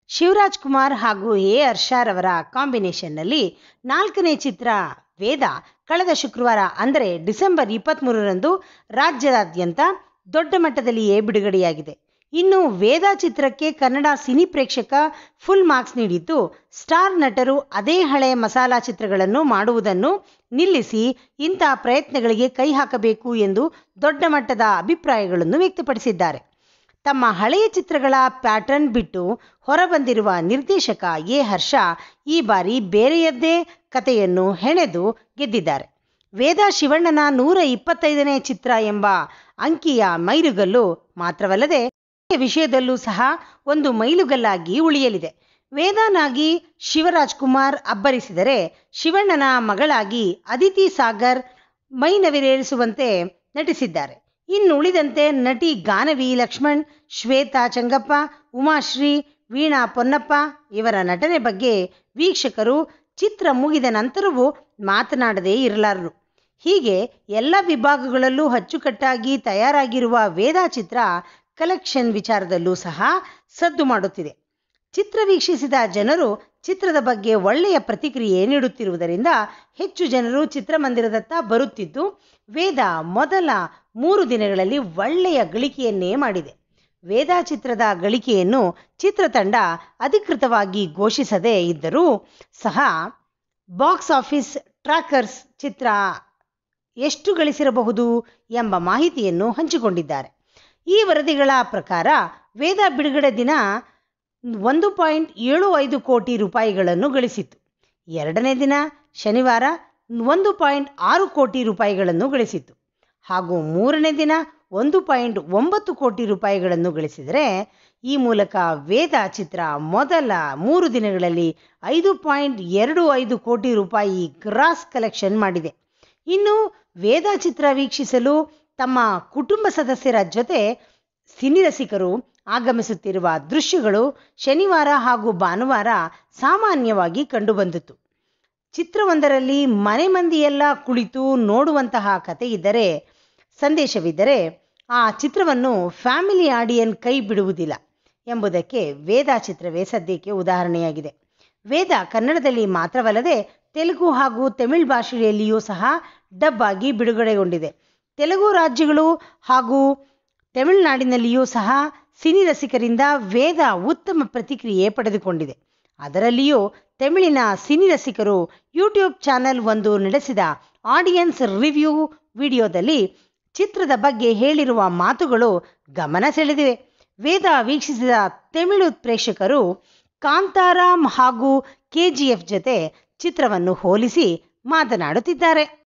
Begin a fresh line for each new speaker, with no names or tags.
ಶಿವರಾಜ್ ಕುಮಾರ್ ಹಾಗೂ ಎ ಹರ್ಷರವರ ಕಾಂಬಿನೇಷನ್ನಲ್ಲಿ ನಾಲ್ಕನೇ ಚಿತ್ರ ವೇದ ಕಳೆದ ಶುಕ್ರವಾರ ಅಂದರೆ ಡಿಸೆಂಬರ್ ಇಪ್ಪತ್ತ್ಮೂರರಂದು ರಾಜ್ಯಾದ್ಯಂತ ದೊಡ್ಡ ಮಟ್ಟದಲ್ಲಿಯೇ ಬಿಡುಗಡೆಯಾಗಿದೆ ಇನ್ನು ವೇದ ಚಿತ್ರಕ್ಕೆ ಕನ್ನಡ ಸಿನಿ ಪ್ರೇಕ್ಷಕ ಫುಲ್ ಮಾರ್ಕ್ಸ್ ನೀಡಿದ್ದು ಸ್ಟಾರ್ ನಟರು ಅದೇ ಹಳೆಯ ಮಸಾಲಾ ಚಿತ್ರಗಳನ್ನು ಮಾಡುವುದನ್ನು ನಿಲ್ಲಿಸಿ ಇಂಥ ಪ್ರಯತ್ನಗಳಿಗೆ ಕೈ ಹಾಕಬೇಕು ಎಂದು ದೊಡ್ಡ ಮಟ್ಟದ ಅಭಿಪ್ರಾಯಗಳನ್ನು ವ್ಯಕ್ತಪಡಿಸಿದ್ದಾರೆ ತಮ್ಮ ಹಳೆಯ ಚಿತ್ರಗಳ ಪ್ಯಾಟರ್ನ್ ಬಿಟ್ಟು ಹೊರಬಂದಿರುವ ನಿರ್ದೇಶಕ ಎ ಹರ್ಷ ಈ ಬಾರಿ ಬೇರೆಯದ್ದೇ ಕಥೆಯನ್ನು ಹೆಣೆದು ಗೆದ್ದಿದ್ದಾರೆ ವೇದ ಶಿವಣ್ಣನ ನೂರ ಇಪ್ಪತ್ತೈದನೇ ಚಿತ್ರ ಎಂಬ ಅಂಕಿಯ ಮೈಲುಗಲ್ಲು ಮಾತ್ರವಲ್ಲದೆ ವಿಷಯದಲ್ಲೂ ಸಹ ಒಂದು ಮೈಲುಗಲ್ಲಾಗಿ ಉಳಿಯಲಿದೆ ವೇದಾನಾಗಿ ಶಿವರಾಜ್ ಕುಮಾರ್ ಅಬ್ಬರಿಸಿದರೆ ಶಿವಣ್ಣನ ಮಗಳಾಗಿ ಅದಿತಿ ಸಾಗರ್ ಮೈನವಿರೇರಿಸುವಂತೆ ನಟಿಸಿದ್ದಾರೆ ಇನ್ನು ಉಳಿದಂತೆ ನಟಿ ಗಾನವಿ ಲಕ್ಷ್ಮಣ್ ಶ್ವೇತಾ ಚಂಗಪ್ಪ ಉಮಾಶ್ರೀ ವೀಣಾ ಪೊನ್ನಪ್ಪ ಇವರ ನಟನೆ ಬಗ್ಗೆ ವೀಕ್ಷಕರು ಚಿತ್ರ ಮುಗಿದ ನಂತರವೂ ಮಾತನಾಡದೇ ಇರಲಾರರು ಹೀಗೆ ಎಲ್ಲ ವಿಭಾಗಗಳಲ್ಲೂ ಅಚ್ಚುಕಟ್ಟಾಗಿ ತಯಾರಾಗಿರುವ ವೇದ ಚಿತ್ರ ಕಲೆಕ್ಷನ್ ವಿಚಾರದಲ್ಲೂ ಸಹ ಸದ್ದು ಮಾಡುತ್ತಿದೆ ಚಿತ್ರ ವೀಕ್ಷಿಸಿದ ಜನರು ಚಿತ್ರದ ಬಗ್ಗೆ ಒಳ್ಳೆಯ ಪ್ರತಿಕ್ರಿಯೆ ನೀಡುತ್ತಿರುವುದರಿಂದ ಹೆಚ್ಚು ಜನರು ಚಿತ್ರಮಂದಿರದತ್ತ ಬರುತ್ತಿದ್ದು ವೇದ ಮೊದಲ ಮೂರು ದಿನಗಳಲ್ಲಿ ಒಳ್ಳೆಯ ಗಳಿಕೆಯನ್ನೇ ಮಾಡಿದೆ ವೇದ ಚಿತ್ರದ ಗಳಿಕೆಯನ್ನು ಚಿತ್ರತಂಡ ಅಧಿಕೃತವಾಗಿ ಘೋಷಿಸದೇ ಇದ್ದರೂ ಸಹ ಬಾಕ್ಸ್ ಆಫೀಸ್ ಟ್ರ್ಯಾಕರ್ಸ್ ಚಿತ್ರ ಎಷ್ಟು ಗಳಿಸಿರಬಹುದು ಎಂಬ ಮಾಹಿತಿಯನ್ನು ಹಂಚಿಕೊಂಡಿದ್ದಾರೆ ಈ ವರದಿಗಳ ಪ್ರಕಾರ ವೇದ ಬಿಡುಗಡೆ ದಿನ ಒಂದು ಪಾಯಿಂಟ್ ಏಳು ಐದು ಕೋಟಿ ರೂಪಾಯಿಗಳನ್ನು ಗಳಿಸಿತು ಎರಡನೇ ದಿನ ಶನಿವಾರ ಒಂದು ಪಾಯಿಂಟ್ ಆರು ಕೋಟಿ ರೂಪಾಯಿಗಳನ್ನು ಗಳಿಸಿತು ಹಾಗೂ ಮೂರನೇ ದಿನ ಒಂದು ಪಾಯಿಂಟ್ ಒಂಬತ್ತು ಕೋಟಿ ರೂಪಾಯಿಗಳನ್ನು ಗಳಿಸಿದರೆ ಈ ಮೂಲಕ ವೇದ ಚಿತ್ರ ಮೊದಲ ಮೂರು ದಿನಗಳಲ್ಲಿ ಐದು ಪಾಯಿಂಟ್ ಎರಡು ಐದು ಕೋಟಿ ರೂಪಾಯಿ ಗ್ರಾಸ್ ಕಲೆಕ್ಷನ್ ಮಾಡಿದೆ ಇನ್ನು ವೇದ ಚಿತ್ರ ವೀಕ್ಷಿಸಲು ತಮ್ಮ ಕುಟುಂಬ ಸದಸ್ಯರ ಜೊತೆ ಸಿನಿರಸಿಕರು ಆಗಮಿಸುತ್ತಿರುವ ದೃಶ್ಯಗಳು ಶನಿವಾರ ಹಾಗೂ ಭಾನುವಾರ ಸಾಮಾನ್ಯವಾಗಿ ಕಂಡುಬಂದಿತು ಚಿತ್ರವೊಂದರಲ್ಲಿ ಮನೆ ಮಂದಿಯೆಲ್ಲ ಕುಳಿತು ನೋಡುವಂತಹ ಕತೆ ಇದ್ದರೆ ಸಂದೇಶವಿದ್ದರೆ ಆ ಚಿತ್ರವನ್ನು ಫ್ಯಾಮಿಲಿ ಆಡಿಯನ್ ಕೈ ಬಿಡುವುದಿಲ್ಲ ಎಂಬುದಕ್ಕೆ ವೇದ ಚಿತ್ರವೇ ಸದ್ಯಕ್ಕೆ ಉದಾಹರಣೆಯಾಗಿದೆ ವೇದ ಕನ್ನಡದಲ್ಲಿ ಮಾತ್ರವಲ್ಲದೆ ತೆಲುಗು ಹಾಗೂ ತಮಿಳ್ ಭಾಷೆಯಲ್ಲಿಯೂ ಸಹ ಡಬ್ ಆಗಿ ಬಿಡುಗಡೆಗೊಂಡಿದೆ ತೆಲುಗು ರಾಜ್ಯಗಳು ಹಾಗೂ ತಮಿಳುನಾಡಿನಲ್ಲಿಯೂ ಸಹ ಸಿನಿ ರಸಿಕರಿಂದ ವೇದ ಉತ್ತಮ ಪ್ರತಿಕ್ರಿಯೆ ಪಡೆದುಕೊಂಡಿದೆ ಅದರಲ್ಲಿಯೂ ತಮಿಳಿನ ಸಿನಿ ರಸಿಕರು ಯೂಟ್ಯೂಬ್ ಚಾನೆಲ್ ಒಂದು ನಡೆಸಿದ ಆಡಿಯನ್ಸ್ ರಿವ್ಯೂ ವಿಡಿಯೋದಲ್ಲಿ ಚಿತ್ರದ ಬಗ್ಗೆ ಹೇಳಿರುವ ಮಾತುಗಳು ಗಮನ ಸೆಳೆದಿವೆ ವೇದ ವೀಕ್ಷಿಸಿದ ತಮಿಳು ಪ್ರೇಕ್ಷಕರು ಕಾಂತಾರಾಮ್ ಹಾಗೂ ಕೆ ಜಿ ಎಫ್ ಜೊತೆ ಚಿತ್ರವನ್ನು ಹೋಲಿಸಿ ಮಾತನಾಡುತ್ತಿದ್ದಾರೆ